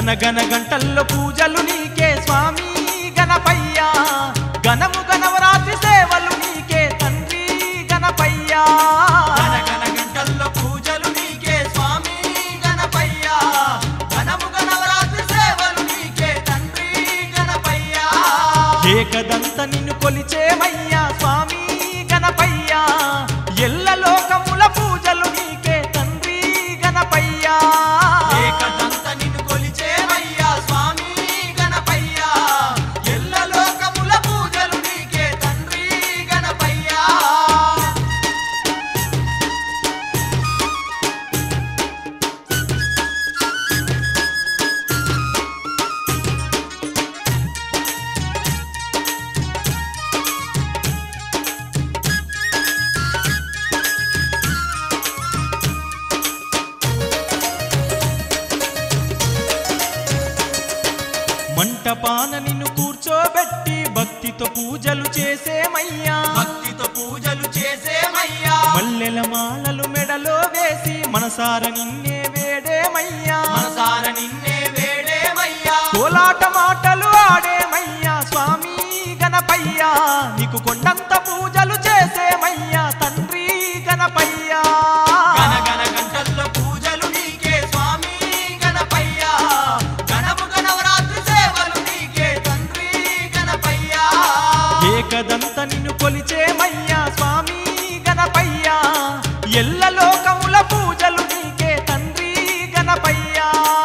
గనగన గంటల్లో పూజలు నీకే స్వామి గణపయ్యా గణము గణవరాత్రి సేవలు నీకే తండ్రి గణపయ్యా గనగన గంటల్లో పూజలు నీకే స్వామి గణపయ్యా ఘనము గణవరాత్రి సేవలు నీకే తండ్రి గణపయ్యా ఏకదంత నిన్ను కొలిచేమయ్యా స్వామి గణపయ్యా ఎల్ల లోకముల పూజలు నీకే తండ్రి గణపయ్యా ఏకదంత నిన్ను కొలిచేవయ్యా స్వామి గణపయ్యా ఎల్ల లోకముల పూజలు నీకే తండ్రి గణపయ్యా మంటపాన నిన్ను కూర్చోబెట్టి భక్తితో పూజలు చేసేమయ్యా భక్తితో పూజలు చేసేమయ్యా మల్లెల మాలలు మెడలో వేసి మనసార నిన్నే వేడేమయ్యా మనసార నిన్నే వేడేమయ్యా కోలాట మాటలు ఆడేమయ్యా స్వామి గణపయ్యా నీకు కొండంత పూజలు చేసేమయ్యా తండ్రి గణపయ్యా గనగన గంటల్లో పూజలు నీకే స్వామి గణపయ్యా గణము గణవరాత్రి సేవలు నీకే తండ్రి గణపయ్యా ఏకదంత నిన్ను కొలిచేమయ్యా స్వామి గణపయ్యా ఎల్ల లోకముల పూజలు నీకే తండ్రి గణపయ్యా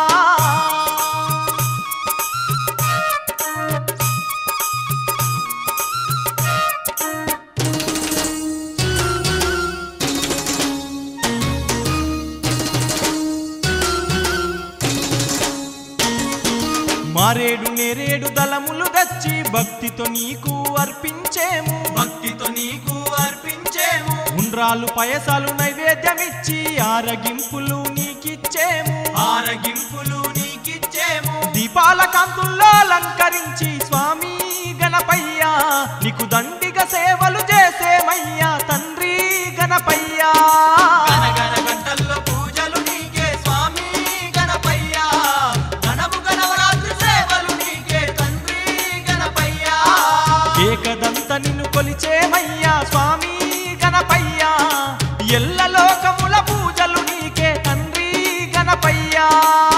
మారేడు నేరేడు దళములు దచ్చి భక్తితో నీకు అర్పించేము భక్తితో నీకు అర్పించేము ఉండ్రాలు పయసాలు నైవేద్యమిచ్చి ఆరగింపులు నీకిచ్చేము ఆరగింపులు నీకిచ్చేము దీపాల కాంతుల్లో అలంకరించి స్వామి గణపయ్యా నీకు దండిగ సేవలు చేసేమయ్యా తండ్రి గణపయ్యా గనగన గంటల్లో పూజలు నీకే స్వామి గణపయ్యా గణము గణవరాత్రి సేవలు నీకే తండ్రి గణపయ్యా ఏకదంత నిన్ను కొలిచేమయ్యా స్వామి గణపయ్యా ఎల్ల లోకముల పూజలు నీకే తండ్రి గణపయ్యా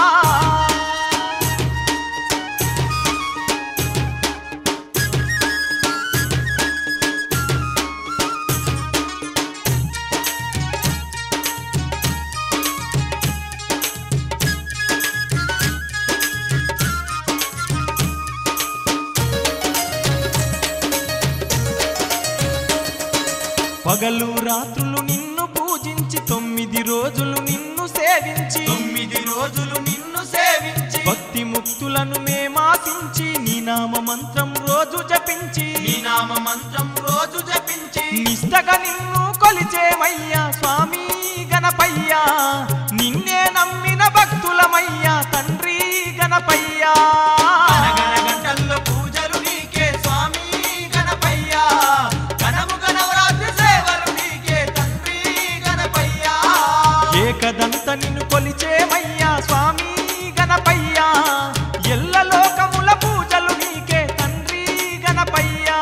పగలు రాత్రులు నిన్ను పూజించి తొమ్మిది రోజులు నిన్ను సేవించి తొమ్మిది రోజులు నిన్ను సేవించి భక్తి ముక్తులను మేమాసించి నీ నామ మంత్రం రోజు జపించి నీ నామ మంత్రం రోజు జపించి నిష్టగా నిన్ను కొలిచేమయ్యా స్వామి గణపయ్యా నిన్నే నమ్మిన భక్తులమయ్యా తండ్రి గణపయ్యా గనగన గంటల్లో పూజలు నీకే స్వామి గణపయ్యా గణము గణవరాత్రి సేవలు నీకే తండ్రి గణపయ్యా ఏకదంత నిన్ను కొలిచేమయ్యా స్వామి గణపయ్యా ఎల్ల లోకముల పూజలు నీకే తండ్రి గణపయ్యా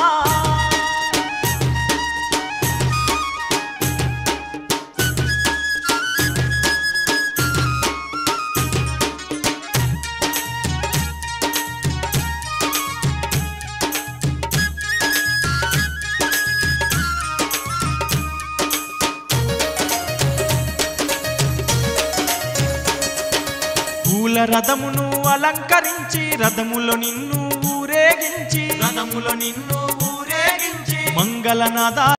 పూల రథమును అలంకరించి రథములో నిన్ను ఊరేగించి రథములో నిన్ను ఊరేగించి మంగళనాద